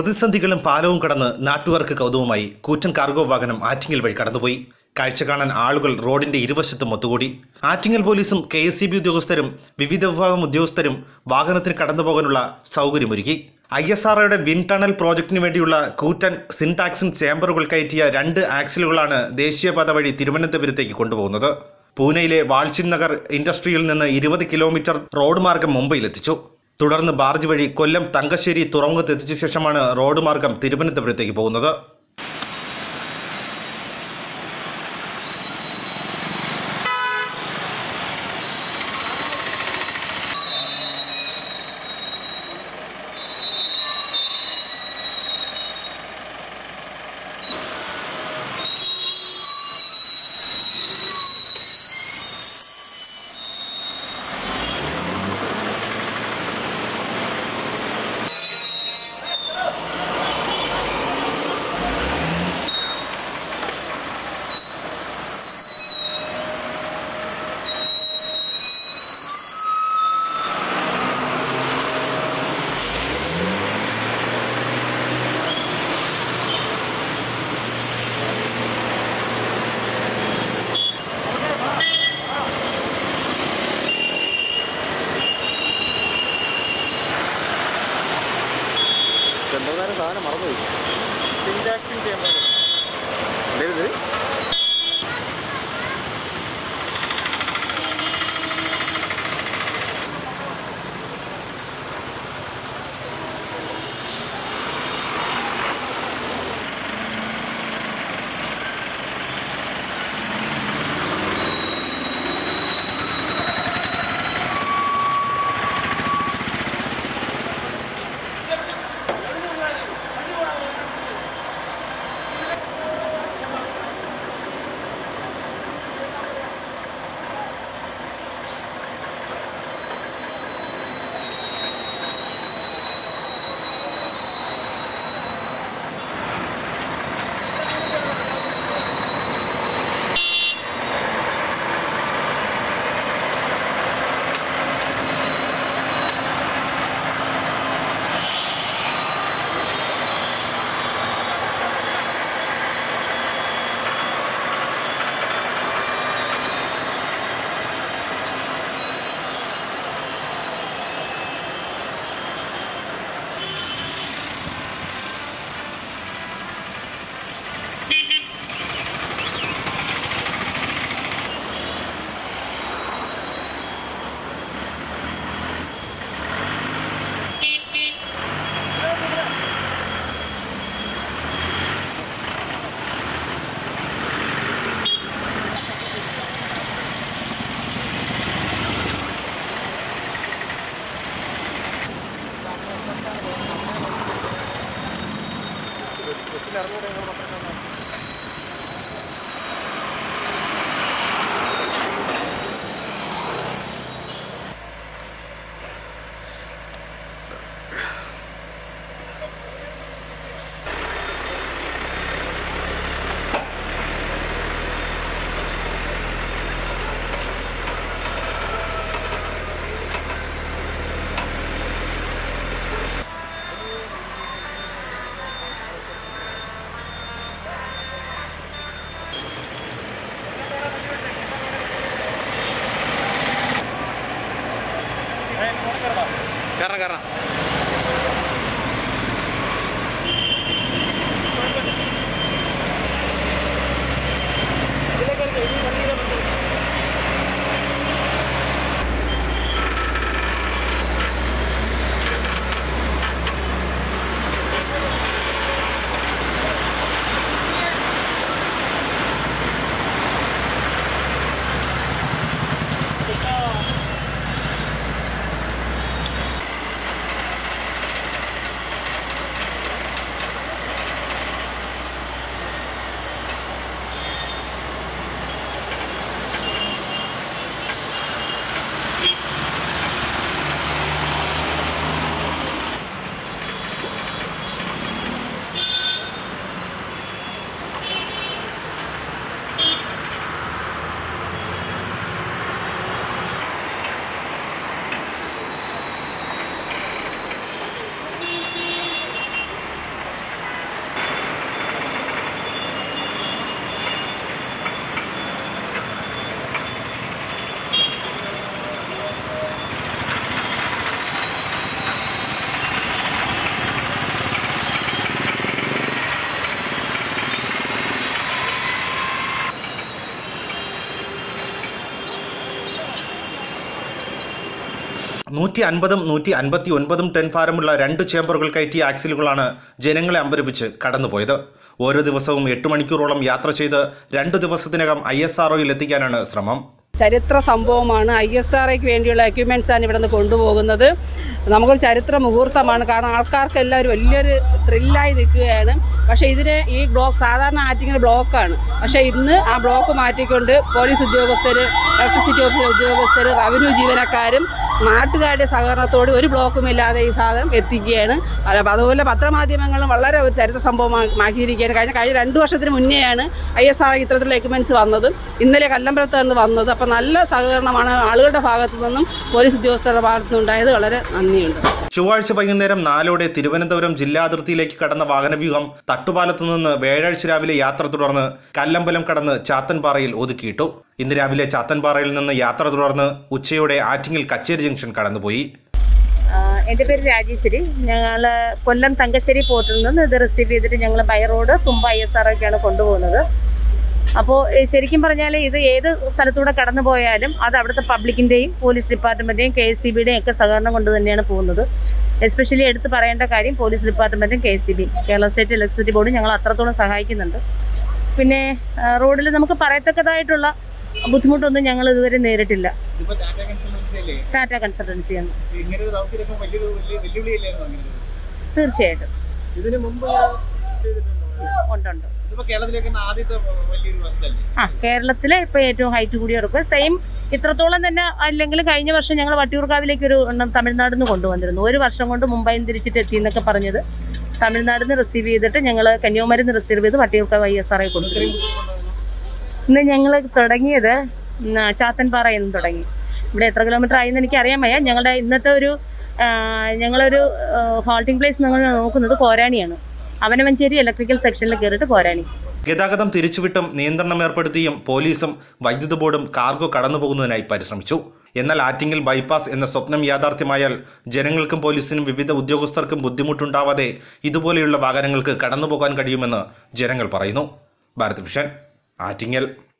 പ്രതിസന്ധികളും പാലവും കടന്ന് നാട്ടുകാർക്ക് കൗതുകമായി കൂറ്റൻ കാർഗോ വാഹനം ആറ്റിങ്ങൽ വഴി കടന്നുപോയി കാഴ്ച കാണാൻ ആളുകൾ റോഡിന്റെ ഇരുവശത്തും ഒത്തുകൂടി ആറ്റിങ്ങൽ പോലീസും കെ എസ് സി ബി ഉദ്യോഗസ്ഥരും വിവിധ വിഭാഗം ഉദ്യോഗസ്ഥരും വാഹനത്തിന് കടന്നുപോകാനുള്ള സൗകര്യമൊരുക്കി ഐ എസ് ആർഒയുടെ വിൻ ടണൽ പ്രോജക്റ്റിന് വേണ്ടിയുള്ള കൂറ്റൻ സിൻടാക്സിൻ ചേംബറുകൾ കയറ്റിയ രണ്ട് ആക്സിലുകളാണ് ദേശീയപാത വഴി തിരുവനന്തപുരത്തേക്ക് കൊണ്ടുപോകുന്നത് പൂനെയിലെ വാൾച്ചിൻ നഗർ ഇൻഡസ്ട്രിയിൽ നിന്ന് ഇരുപത് കിലോമീറ്റർ റോഡ് മാർഗം മുംബൈയിലെത്തിച്ചു തുടർന്ന് ബാർജ് വഴി കൊല്ലം തങ്കശ്ശേരി തുറമുഖത്ത് എത്തിച്ച ശേഷമാണ് റോഡ് മാർഗം തിരുവനന്തപുരത്തേക്ക് പോകുന്നത് എന്തോ നേരം സാധനം മറന്നുപോയി സിൻടാക്സിൻ ചേമ്പർ എന്തേത് കയറണം കയറണം ആ നൂറ്റി അൻപതും നൂറ്റി അൻപത്തി ഒൻപതും ടൺ ഭാരമുള്ള രണ്ട് ചേമ്പറുകൾ കയറ്റിയ ആക്സിലുകളാണ് ജനങ്ങളെ അമ്പരപ്പിച്ച് കടന്നുപോയത് ഓരോ ദിവസവും എട്ട് മണിക്കൂറോളം യാത്ര ചെയ്ത് രണ്ടു ദിവസത്തിനകം ഐ എസ് ആർഒയിൽ എത്തിക്കാനാണ് ശ്രമം ചരിത്ര സംഭവമാണ് ഐ എസ് ആർ ഐക്ക് വേണ്ടിയുള്ള എക്യുപ്മെൻറ്റ്സ് ആണ് ഇവിടെ നിന്ന് കൊണ്ടുപോകുന്നത് നമുക്കൊരു ചരിത്ര മുഹൂർത്തമാണ് കാരണം ആൾക്കാർക്ക് എല്ലാവരും വലിയൊരു ത്രില്ലായി നിൽക്കുകയാണ് പക്ഷേ ഇതിന് ഈ ബ്ലോക്ക് സാധാരണ ആറ്റിങ്ങൽ ബ്ലോക്കാണ് പക്ഷേ ഇന്ന് ആ ബ്ലോക്ക് മാറ്റിക്കൊണ്ട് പോലീസ് ഉദ്യോഗസ്ഥർ ഇലക്ട്രിസിറ്റി ഓഫീസ് ഉദ്യോഗസ്ഥർ റവന്യൂ ജീവനക്കാരും നാട്ടുകാരുടെ സഹകരണത്തോട് ഒരു ബ്ലോക്കും ഇല്ലാതെ ഈ സാധനം എത്തിക്കുകയാണ് അല്ല, അപ്പോൾ അതുപോലെ പത്രമാധ്യമങ്ങളും വളരെ ഒരു ചരിത്ര സംഭവമാക്കിയിരിക്കുകയാണ് കഴിഞ്ഞ കഴിഞ്ഞ രണ്ട് വർഷത്തിന് മുന്നെയാണ് ഐ എസ് ആർ ഇത്തരത്തിലുള്ള എക്യുപ്മെൻറ്റ്സ് വന്നത് ഇന്നലെ കല്ലമ്പലത്ത് നിന്ന് വന്നത് അപ്പോൾ നല്ല സഹകരണമാണ് ആളുകളുടെ ഭാഗത്തു നിന്നും പോലീസ് ഉദ്യോഗസ്ഥരുടെ ഭാഗത്തു നിന്നും ഉണ്ടായത് വളരെ നന്ദിയുണ്ട് ചൊവ്വാഴ്ച വൈകുന്നേരം നാലോടെ തിരുവനന്തപുരം ജില്ലാ അതിർത്തിയിലേക്ക് കടന്ന വാഹനവ്യൂഹം തട്ടുപാലത്തു നിന്ന് വ്യാഴാഴ്ച രാവിലെ യാത്ര തുടർന്ന് കല്ലമ്പലം കടന്ന് ചാത്തൻപാറയിൽ ഒതുക്കിയിട്ടു ഇന്ന് രാവിലെ ചാത്തൻപാറയിൽ നിന്ന് യാത്ര തുടർന്ന് ഉച്ചയോടെ ആറ്റിങ്ങൽ കച്ചേരി ജംഗ്ഷൻ കടന്നുപോയി ആ, എൻ്റെ പേര് രാജേശ്വരി ഞങ്ങൾ കൊല്ലം തങ്കശ്ശേരി പോർട്ടിൽ നിന്ന് ഇത് റിസീവ് ചെയ്തിട്ട് ഞങ്ങൾ by road Thumba I S R ഒക്കെയാണ് കൊണ്ടുപോകുന്നത് അപ്പോൾ ശരിക്കും പറഞ്ഞാൽ ഇത് ഏത് സ്ഥലത്തൂടെ കടന്നു പോയാലും അത് അവിടുത്തെ പബ്ലിക്കിൻ്റെയും പോലീസ് ഡിപ്പാർട്ട്മെൻറ്റേയും കെ എസ് സി ബിയുടെയും ഒക്കെ സഹകരണം കൊണ്ട് തന്നെയാണ് പോകുന്നത് എസ്പെഷ്യലി എടുത്ത് പറയേണ്ട കാര്യം പോലീസ് ഡിപ്പാർട്ട്മെൻറ്റും കെ എസ് സി ബിയും കേരള സ്റ്റേറ്റ് ഇലക്ട്രിസിറ്റി ബോർഡും ഞങ്ങൾ അത്രത്തോളം സഹായിക്കുന്നുണ്ട് പിന്നെ റോഡിൽ നമുക്ക് പറയത്തക്കതായിട്ടുള്ള ബുദ്ധിമുട്ടൊന്നും ഞങ്ങൾ ഇതുവരെ നേരിട്ടില്ല ഇപ്പൊ ടാറ്റ കൺസൾട്ടൻസി അല്ലേ ടാറ്റ കൺസൾട്ടൻസിയാണ് ഇങ്ങനെ ഒരു ദൗത്യത്തിലൊക്കെ വലിയൊരു വലിയ വെല്ലുവിളിയല്ലായിരുന്നു അങ്ങനെ ഒരു? തീർച്ചയായിട്ടും ഇതിന് മുമ്പ് ചെയ്തിട്ടുണ്ടോ ഉണ്ടുണ്ട് ഇതിപ്പോ കേരളത്തിലേക്ക് തന്നെ ആദ്യത്തെ വലിയൊരു വർക്കല്ലേ ആ കേരളത്തിലെ ഇപ്പോൾ ഏറ്റവും ഹൈറ്റ് കൂടിയ ഉറപ്പ് സെയിം ഇത്രത്തോളം തന്നെ അല്ലെങ്കിൽ കഴിഞ്ഞ വർഷം ഞങ്ങൾ വട്ടിയൂർക്കാവിലേക്ക് ഒരു എണ്ണം തമിഴ്നാട് നിന്ന് കൊണ്ടുവന്നിരുന്നു ഒരു വർഷം കൊണ്ട് മുംബൈയിൽ നിന്ന് തിരിച്ചിട്ട് എത്തി എന്നൊക്കെ പറഞ്ഞത് തമിഴ്നാട് നിന്ന് റിസീവ് ചെയ്തിട്ട് ഞങ്ങൾ കന്യാകുമാരി നിന്ന് റിസീവ് ചെയ്ത് വട്ടിയൂർക്കാവ് ഐ എസ് ആർ ഐ കൊണ്ടുവരുന്നു ഇന്ന് ഞങ്ങൾ തുടങ്ങിയത് ഉം, ചാത്തൻപാറയിൽ നിന്ന് തുടങ്ങി ഇവിടെ എത്ര കിലോമീറ്റർ ആയെന്ന് എനിക്ക് അറിയാൻ വയ്യ ഞങ്ങളുടെ ഇന്നത്തെ ഒരു ആ, ഞങ്ങളൊരു ഹോൾട്ടിംഗ് പ്ലേസ് ഞങ്ങൾ നോക്കുന്നത് കോരാണിയാണ് അവനവഞ്ചേരി ഇലക്ട്രിക്കൽ സെക്ഷനിൽ കയറിയിട്ട് കോരാണി ഗതാഗതം തിരിച്ചുവിട്ടും നിയന്ത്രണം ഏർപ്പെടുത്തിയും പോലീസും വൈദ്യുത ബോർഡും കാർഗോ കടന്നുപോകുന്നതിനായി പരിശ്രമിച്ചു എന്നാൽ ആറ്റിങ്ങൽ ബൈപ്പാസ് എന്ന സ്വപ്നം യാഥാർത്ഥ്യമായാൽ ജനങ്ങൾക്കും പോലീസിനും വിവിധ ഉദ്യോഗസ്ഥർക്കും ബുദ്ധിമുട്ടുണ്ടാവാതെ ഇതുപോലെയുള്ള വാഹനങ്ങൾക്ക് കടന്നുപോകാൻ കഴിയുമെന്ന് ജനങ്ങൾ പറയുന്നു ഭാരത് വിഷൻ ആറ്റിങ്ങൽ